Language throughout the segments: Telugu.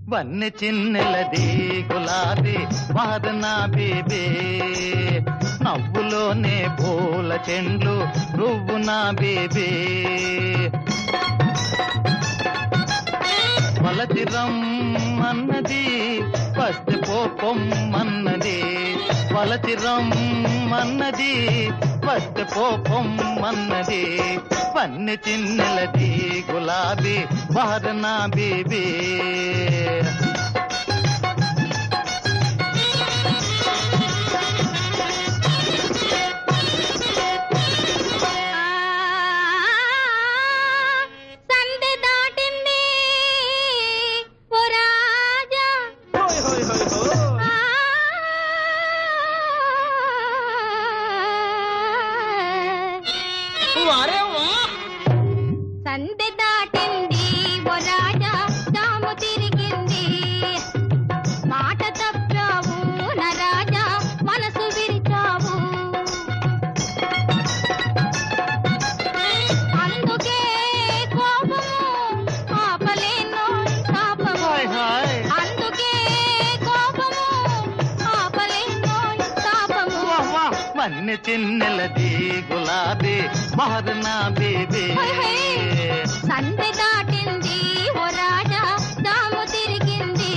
వన్నె చిన్నెలది గులాబీ వాదనా బేబే నవ్వులోనే పూల చెండ్లు నువ్వు నా బేబే వలతిరం అన్నది వస్తే పోపొమ్మన్నది వలతిరం అన్నది వస్తే పోపొమ్మన్నది వన్నె చిన్నెలది గులాబీ వాదనా బేబీ సందె దాటింది ఓ రాజా ఆ, సందె దాటింది ఓ రాజా తాము తిరిగింది మాట తప్పావు నా రాజా మనసు విరిచావు అందుకే కోపము ఆపలేను తాపము హాయ్ హాయ్ అందుకే కోపము ఆపలేను తాపము వన్నె చిన్నెలది గులాబీ వాదనా బేబీ హోయ్ హోయ్. సందె దాటింది ఓ రాజా దాము తిరిగింది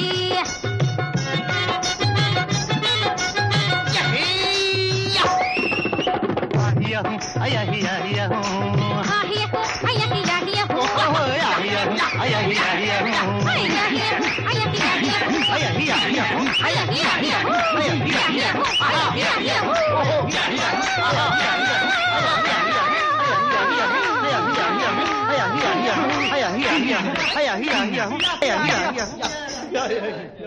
అయ్యహం అయ్యహం ఆహియహు, అయ్యహియహియహు. అయ్యహం అయ్యహం అయ్యహియహు, అయ్యహియహియహు. అయ్యహియహియహు, అయ్యహియహియహు. అయ్యహియహియహు. అయ్యహం అయ్యహం అయ్యహం అయ్యహం అయ్యహం